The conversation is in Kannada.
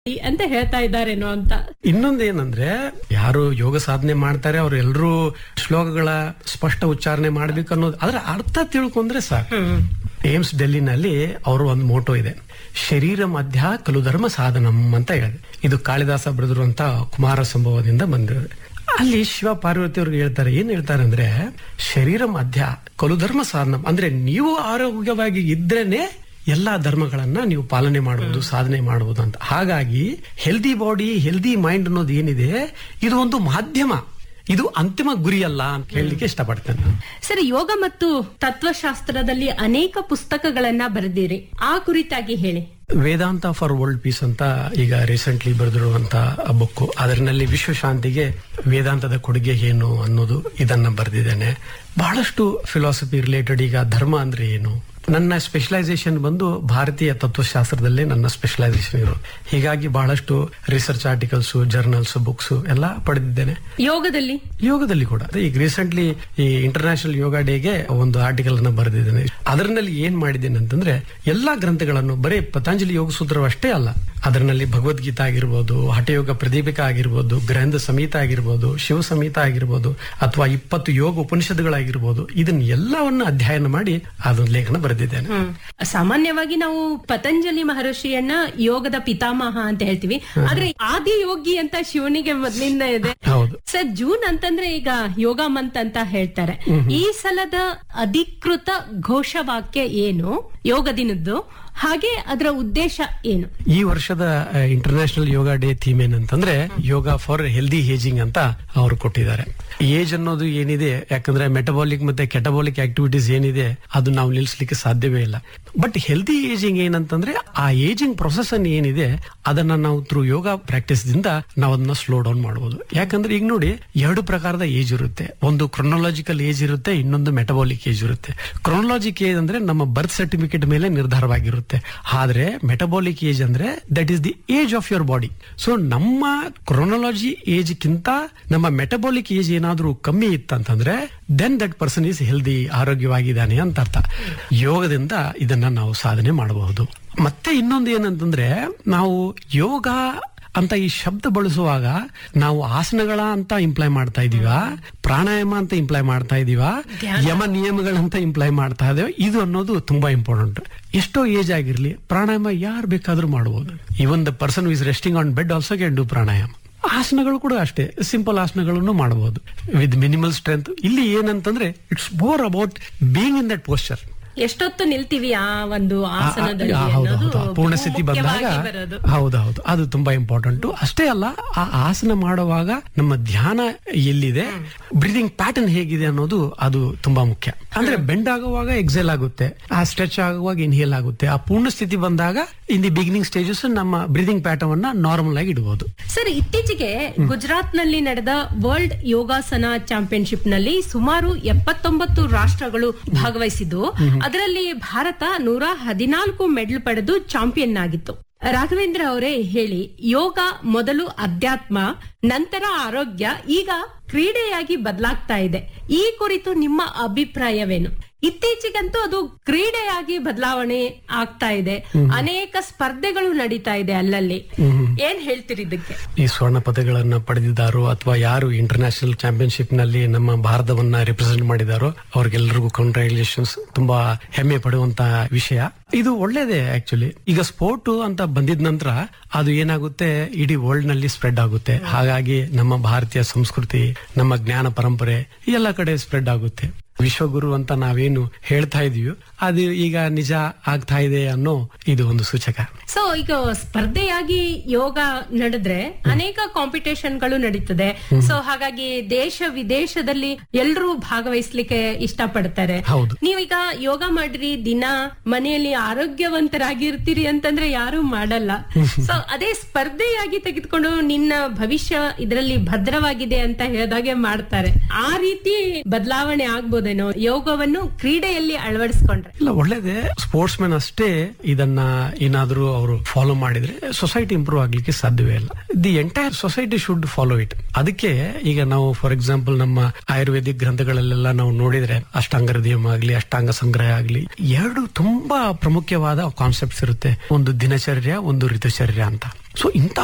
ಅಂತ ಹೇಳ್ತಾ ಇದ್ದಾರೇನೋ ಅಂತ ಇನ್ನೊಂದೇನಂದ್ರೆ ಯಾರು ಯೋಗ ಸಾಧನೆ ಮಾಡ್ತಾರೆ ಅವ್ರು ಎಲ್ಲರೂ ಶ್ಲೋಕಗಳ ಸ್ಪಷ್ಟ ಉಚ್ಚಾರಣೆ ಮಾಡ್ಬೇಕು ಅನ್ನೋದು ಅದರ ಅರ್ಥ ತಿಳ್ಕೊಂಡ್ರೆ ಸಾಕು ಏಮ್ಸ್ ಡೆಲ್ಲಿನಲ್ಲಿ ಅವರು ಒಂದು ಮೋಟೋ ಇದೆ ಶರೀರ ಮಧ್ಯ ಕಲು ಧರ್ಮ ಸಾಧನಂ ಅಂತ ಹೇಳಿದೆ ಇದು ಕಾಳಿದಾಸ ಬರೆದಿರುವಂತ ಕುಮಾರ ಸಂಭವದಿಂದ ಬಂದಿದೆ ಅಲ್ಲಿ ಶಿವ ಪಾರ್ವತಿ ಅವ್ರಿಗೆ ಹೇಳ್ತಾರೆ ಏನ್ ಹೇಳ್ತಾರೆ ಅಂದ್ರೆ ಶರೀರ ಮಧ್ಯ ಕಲು ಧರ್ಮ ಸಾಧನಂ ಅಂದ್ರೆ ನೀವು ಆರೋಗ್ಯವಾಗಿ ಇದ್ರೇನೆ ಎಲ್ಲಾ ಧರ್ಮಗಳನ್ನ ನೀವು ಪಾಲನೆ ಮಾಡಬಹುದು ಸಾಧನೆ ಮಾಡಬಹುದು ಅಂತ ಹಾಗಾಗಿ ಹೆಲ್ದಿ ಬಾಡಿ ಹೆಲ್ದಿ ಮೈಂಡ್ ಅನ್ನೋದು ಏನಿದೆ ಇದು ಒಂದು ಮಾಧ್ಯಮ ಇದು ಅಂತಿಮ ಗುರಿ ಅಲ್ಲ ಅಂತ ಹೇಳಲಿಕ್ಕೆ ಇಷ್ಟಪಡ್ತೇನೆ ನಾನು. ಸರಿ ಯೋಗ ಮತ್ತು ತತ್ವಶಾಸ್ತ್ರದಲ್ಲಿ ಅನೇಕ ಪುಸ್ತಕಗಳನ್ನ ಬರೆದಿರಿ ಆ ಕುರಿತಾಗಿ ಹೇಳಿ ವೇದಾಂತ ಫಾರ್ ವರ್ಲ್ಡ್ ಪೀಸ್ ಅಂತ ಈಗ ರೀಸೆಂಟ್ಲಿ ಬರೆದಿರುವಂತ ಬುಕ್ ಅದರಲ್ಲಿ ವಿಶ್ವಶಾಂತಿಗೆ ವೇದಾಂತದ ಕೊಡುಗೆ ಏನು ಅನ್ನೋದು ಇದನ್ನ ಬರೆದಿದ್ದೇನೆ ಬಹಳಷ್ಟು ಫಿಲಾಸಫಿ ರಿಲೇಟೆಡ್ ಈಗ ಧರ್ಮ ಅಂದ್ರೆ ಏನು ನನ್ನ ಸ್ಪೆಷಲೈಸೇಷನ್ ಬಂದು ಭಾರತೀಯ ತತ್ವಶಾಸ್ತ್ರದಲ್ಲೇ ನನ್ನ ಸ್ಪೆಷಲೈಸೇಷನ್ ಇರೋದು ಹೀಗಾಗಿ ಬಹಳಷ್ಟು ರಿಸರ್ಚ್ ಆರ್ಟಿಕಲ್ಸ್ ಜರ್ನಲ್ಸ್ ಬುಕ್ಸ್ ಎಲ್ಲ ಪಡೆದಿದ್ದೇನೆ ಯೋಗದಲ್ಲಿ ಯೋಗದಲ್ಲಿ ಕೂಡ ಈಗ ರೀಸೆಂಟ್ಲಿ ಈ ಇಂಟರ್ನ್ಯಾಷನಲ್ ಯೋಗ ಡೇಗೆ ಒಂದು ಆರ್ಟಿಕಲ್ ಅನ್ನ ಬರೆದಿದ್ದೇನೆ ಅದರಲ್ಲಿ ಏನ್ ಮಾಡಿದ್ದೇನೆ ಅಂತಂದ್ರೆ ಎಲ್ಲಾ ಗ್ರಂಥಗಳನ್ನು ಬರೀ ಪತಂಜಲಿ ಯೋಗ ಸೂತ್ರ ಅಷ್ಟೇ ಅಲ್ಲ ಅದರಲ್ಲಿ ಭಗವದ್ಗೀತಾ ಆಗಿರ್ಬೋದು ಹಠಯೋಗ ಪ್ರದೀಪಿಕಾ ಆಗಿರ್ಬೋದು ಗ್ರಂಥ ಸಮೀತ ಆಗಿರ್ಬೋದು ಶಿವ ಸಮೀತ ಆಗಿರ್ಬೋದು ಅಥವಾ ಇಪ್ಪತ್ತು ಯೋಗ ಉಪನಿಷತ್ತುಗಳಾಗಿರ್ಬೋದು ಇದನ್ನ ಎಲ್ಲವನ್ನ ಅಧ್ಯಯನ ಮಾಡಿ ಅದೊಂದು ಲೇಖನ ಬರೆದಿದ್ದೇನೆ ಹ್ಮ್. ಸಾಮಾನ್ಯವಾಗಿ ನಾವು ಪತಂಜಲಿ ಮಹರ್ಷಿಯನ್ನ ಯೋಗದ ಪಿತಾಮಹ ಅಂತ ಹೇಳ್ತೀವಿ ಆದ್ರೆ ಆದಿ ಯೋಗಿ ಅಂತ ಶಿವನಿಗೆ ಮೊದಲಿಂದ ಇದೆ ಹೌದು ಸರ್ ಜೂನ್ ಅಂತಂದ್ರೆ ಈಗ ಯೋಗ ಮಂತ್ ಅಂತ ಹೇಳ್ತಾರೆ ಈ ಸಲದ ಅಧಿಕೃತ ಘೋಷವಾಕ್ಯ ಏನು ಯೋಗ ದಿನದ್ದು ಹಾಗೆ ಅದರ ಉದ್ದೇಶ ಏನು ಈ ವರ್ಷದ ಇಂಟರ್ನ್ಯಾಷನಲ್ ಯೋಗ ಡೇ ಥೀಮ್ ಏನಂತಂದ್ರೆ ಯೋಗ ಫಾರ್ ಹೆಲ್ದಿ ಏಜಿಂಗ್ ಅಂತ ಅವರು ಕೊಟ್ಟಿದ್ದಾರೆ ಏಜ್ ಅನ್ನೋದು ಏನಿದೆ ಯಾಕಂದ್ರೆ ಮೆಟಬಾಲಿಕ್ ಮತ್ತೆ ಕೆಟಬಾಲಿಕ್ ಆಕ್ಟಿವಿಟೀಸ್ ಏನಿದೆ ಅದು ನಾವು ನಿಲ್ಲಿಸಲಿಕ್ಕೆ ಸಾಧ್ಯವೇ ಇಲ್ಲ ಬಟ್ ಹೆಲ್ದಿ ಏಜಿಂಗ್ ಏನಂತಂದ್ರೆ ಆ ಏಜಿಂಗ್ ಪ್ರೊಸೆಸ್ ಅನ್ನು ಏನಿದೆ ಅದನ್ನ ನಾವು ಥ್ರೂ ಯೋಗ ಪ್ರಾಕ್ಟೀಸ್ ದಿಂದ ನಾವು ಅದನ್ನ ಸ್ಲೋ ಡೌನ್ ಮಾಡಬಹುದು ಯಾಕಂದ್ರೆ ಈಗ ನೋಡಿ ಎರಡು ಪ್ರಕಾರದ ಏಜ್ ಇರುತ್ತೆ ಒಂದು ಕ್ರೊನಾಲಜಿಕಲ್ ಏಜ್ ಇರುತ್ತೆ ಇನ್ನೊಂದು ಮೆಟಬಾಲಿಕ್ ಏಜ್ ಇರುತ್ತೆ ಕ್ರೊನಾಲಜಿಕ್ ಏಜ್ ಅಂದ್ರೆ ನಮ್ಮ ಬರ್ತ್ ಸರ್ಟಿಫಿಕೇಟ್ ಮೇಲೆ ನಿರ್ಧಾರವಾಗಿರುತ್ತೆ ಆದ್ರೆ ಮೆಟಬಾಲಿಕ್ ಏಜ್ ಅಂದ್ರೆ that is the age of your body so ನಮ್ಮ ಕ್ರೊನಾಲಜಿ ಏಜ್ ಕಿಂತ ನಮ್ಮ ಮೆಟಬಾಲಿಕ್ ಏಜ್ ಏನಾದ್ರೂ ಕಮ್ಮಿ ಇತ್ತಂತಂದ್ರೆ then that person is healthy ಆರೋಗ್ಯವಾಗಿದ್ದಾನೆ ಅಂತ ಅರ್ಥ ಯೋಗದಿಂದ ಇದನ್ನ ನಾವು ಸಾಧನೆ ಮಾಡಬಹುದು ಮತ್ತೆ ಇನ್ನೊಂದು ಏನಂತಂದ್ರೆ ನಾವು ಯೋಗ ಅಂತ ಈ ಶಬ್ದ ಬಳಸುವಾಗ ನಾವು ಆಸನಗಳ ಅಂತ ಇಂಪ್ಲೈ ಮಾಡ್ತಾ ಇದೀವ ಪ್ರಾಣಾಯಾಮ ಅಂತ ಇಂಪ್ಲೈ ಮಾಡ್ತಾ ಇದೀವ ಯಮ ನಿಯಮಗಳಂತ ಇಂಪ್ಲೈ ಮಾಡ್ತಾ ಇದ್ದೇವೆ ಇದು ಅನ್ನೋದು ತುಂಬಾ ಇಂಪಾರ್ಟೆಂಟ್ ಎಷ್ಟೋ ಏಜ್ ಆಗಿರ್ಲಿ ಪ್ರಾಣಾಯಾಮ ಯಾರು ಬೇಕಾದ್ರೂ ಮಾಡಬಹುದು even the person is resting on bed also can do pranayama ಆಸನಗಳು ಕೂಡ ಅಷ್ಟೇ ಸಿಂಪಲ್ ಆಸನಗಳನ್ನು ಮಾಡಬಹುದು ವಿತ್ ಮಿನಿಮಲ್ ಸ್ಟ್ರೆಂತ್ ಇಲ್ಲಿ ಏನಂತಂದ್ರೆ it's more about being in that posture ಎಷ್ಟೊತ್ತು ನಿಲ್ತೀವಿ ಆ ಒಂದು ಆಸನದಲ್ಲಿ ಆ, ಹೌದು, ಅನ್ನೋದು ಹೌದು. ಪೂರ್ಣ ಸ್ಥಿತಿ ಬಂದಾಗ ಮುಖ್ಯವಾಗಿ ಬರೋದು. ಹೌದೌದು ಅದು ತುಂಬಾ ಇಂಪಾರ್ಟೆಂಟ್ ಅಷ್ಟೇ ಅಲ್ಲ ಆ ಆಸನ ಮಾಡುವಾಗ ನಮ್ಮ ಧ್ಯಾನ ಎಲ್ಲಿದೆ ಬ್ರೀದಿಂಗ್ ಪ್ಯಾಟರ್ನ್ ಹೇಗಿದೆ ಅನ್ನೋದು ಅದು ತುಂಬಾ ಮುಖ್ಯ ಅಂದ್ರೆ ಬೆಂಡ್ ಆಗುವಾಗ ಎಕ್ಸೆಲ್ ಆಗುತ್ತೆ ಆ ಸ್ಟ್ರೆಚ್ ಆಗುವಾಗ ಇನ್ಹೇಲ್ ಆಗುತ್ತೆ ಆ ಪೂರ್ಣ ಸ್ಥಿತಿ ಬಂದಾಗ ಇನ್ ದಿ ಬಿಗಿನಿಂಗ್ ಸ್ಟೇಜಸ್ ನಮ್ಮ ಬ್ರೀದಿಂಗ್ ಪ್ಯಾಟರ್ನ್ ಅನ್ನ ನಾರ್ಮಲ್ ಆಗಿ ಇಡಬಹುದು ಸರ್ ಇತ್ತೀಚೆಗೆ ಗುಜರಾತ್ ನಲ್ಲಿ ನಡೆದ ವರ್ಲ್ಡ್ ಯೋಗಾಸನ ಚಾಂಪಿಯನ್ಶಿಪ್ ನಲ್ಲಿ ಸುಮಾರು ಎಪ್ಪತ್ತೊಂಬತ್ತು ರಾಷ್ಟ್ರಗಳು ಭಾಗವಹಿಸಿದ್ದು ಅದರಲ್ಲಿ ಭಾರತ ನೂರ ಹದಿನಾಲ್ಕು ಮೆಡಲ್ ಪಡೆದು ಚಾಂಪಿಯನ್ ಆಗಿತ್ತು ರಾಘವೇಂದ್ರ ಅವರೇ ಹೇಳಿ ಯೋಗ ಮೊದಲು ಅಧ್ಯಾತ್ಮ ನಂತರ ಆರೋಗ್ಯ ಈಗ ಕ್ರೀಡೆಯಾಗಿ ಬದಲಾಗ್ತಾ ಇದೆ ಈ ಕುರಿತು ನಿಮ್ಮ ಅಭಿಪ್ರಾಯವೇನು ಇತ್ತೀಚೆಗಂತೂ ಅದು ಕ್ರೀಡೆಯಾಗಿ ಬದಲಾವಣೆ ಆಗ್ತಾ ಇದೆ ಅನೇಕ ಸ್ಪರ್ಧೆಗಳು ನಡೀತಾ ಇದೆ ಅಲ್ಲಲ್ಲಿ ಏನ್ ಹೇಳ್ತೀರಿ ಇದಕ್ಕೆ ಈ ಸ್ವರ್ಣ ಪದಕಗಳನ್ನ ಪಡೆದಿದ್ದಾರೋ ಅಥವಾ ಯಾರು ಇಂಟರ್ನ್ಯಾಷನಲ್ ಚಾಂಪಿಯನ್ಶಿಪ್ ನಲ್ಲಿ ನಮ್ಮ ಭಾರತವನ್ನ ರಿಪ್ರೆಸೆಂಟ್ ಮಾಡಿದಾರೋ ಅವ್ರಿಗೆಲ್ಲರಿಗೂ ಕಂಗ್ರಾಚುಲೇಷನ್ಸ್ ತುಂಬಾ ಹೆಮ್ಮೆ ಪಡುವಂತ ವಿಷಯ ಇದು ಒಳ್ಳೇದೇ ಆಕ್ಚುಲಿ ಈಗ ಸ್ಪೋರ್ಟ್ ಅಂತ ಬಂದಿದ ನಂತರ ಅದು ಏನಾಗುತ್ತೆ ಇಡೀ ವರ್ಲ್ಡ್ ನಲ್ಲಿ ಸ್ಪ್ರೆಡ್ ಆಗುತ್ತೆ ಹಾಗಾಗಿ ನಮ್ಮ ಭಾರತೀಯ ಸಂಸ್ಕೃತಿ ನಮ್ಮ ಜ್ಞಾನ ಪರಂಪರೆ ಎಲ್ಲ ಕಡೆ ಸ್ಪ್ರೆಡ್ ಆಗುತ್ತೆ ವಿಶ್ವಗುರು ಅಂತ ನಾವೇನು ಹೇಳ್ತಾ ಇದೀವಿ ಅದು ಈಗ ನಿಜ ಆಗ್ತಾ ಇದೆ ಅನ್ನೋ ಇದು ಒಂದು ಸೂಚಕ ಸೊ ಈಗ ಸ್ಪರ್ಧೆಯಾಗಿ ಯೋಗ ನಡೆದ್ರೆ ಅನೇಕ ಕಾಂಪಿಟೇಷನ್ಗಳು ನಡೀತದೆ ಸೊ ಹಾಗಾಗಿ ದೇಶ ವಿದೇಶದಲ್ಲಿ ಎಲ್ಲರೂ ಭಾಗವಹಿಸ್ಲಿಕ್ಕೆ ಇಷ್ಟಪಡ್ತಾರೆ ಹೌದು. ನೀವೀಗ ಯೋಗ ಮಾಡ್ರಿ ದಿನ ಮನೆಯಲ್ಲಿ ಆರೋಗ್ಯವಂತರಾಗಿರ್ತೀರಿ ಅಂತಂದ್ರೆ ಯಾರು ಮಾಡಲ್ಲ ಸೊ ಅದೇ ಸ್ಪರ್ಧೆಯಾಗಿ ತೆಗೆದುಕೊಂಡು ನಿನ್ನ ಭವಿಷ್ಯ ಇದರಲ್ಲಿ ಭದ್ರವಾಗಿದೆ ಅಂತ ಹೇಳಿದಾಗೆ ಮಾಡ್ತಾರೆ ಆ ರೀತಿ ಬದಲಾವಣೆ ಆಗ್ಬೋದೇನೋ ಕಾರಣವೇನೋ ಯೋಗವನ್ನು ಕ್ರೀಡೆಯಲ್ಲಿ ಅಳವಡಿಸ್ಕೊಂಡ್ರೆ ಇಲ್ಲ ಒಳ್ಳೇದೇ ಸ್ಪೋರ್ಟ್ಸ್ ಮೆನ್ ಅಷ್ಟೇ ಇದನ್ನ ಏನಾದ್ರೂ ಅವರು ಫಾಲೋ ಮಾಡಿದ್ರೆ ಸೊಸೈಟಿ ಇಂಪ್ರೂವ್ ಆಗ್ಲಿಕ್ಕೆ ಸಾಧ್ಯವೇ ಇಲ್ಲ the entire society should follow it ಅದಕ್ಕೆ ಈಗ ನಾವು ಫಾರ್ ಎಕ್ಸಾಂಪಲ್ ನಮ್ಮ ಆಯುರ್ವೇದಿಕ್ ಗ್ರಂಥಗಳಲ್ಲೆಲ್ಲ ನಾವು ನೋಡಿದ್ರೆ ಅಷ್ಟಾಂಗ ಹೃದಯಂ ಆಗ್ಲಿ ಅಷ್ಟಾಂಗ ಸಂಗ್ರಹ ಆಗ್ಲಿ ಎರಡು ತುಂಬಾ ಪ್ರಮುಖವಾದ ಕಾನ್ಸೆಪ್ಟ್ಸ್ ಇರುತ್ತೆ ಒಂದು ದಿನಚರ್ಯ ಒಂದು ಋತುಚರ್ಯ ಅಂತ ಸೊ ಇಂಥ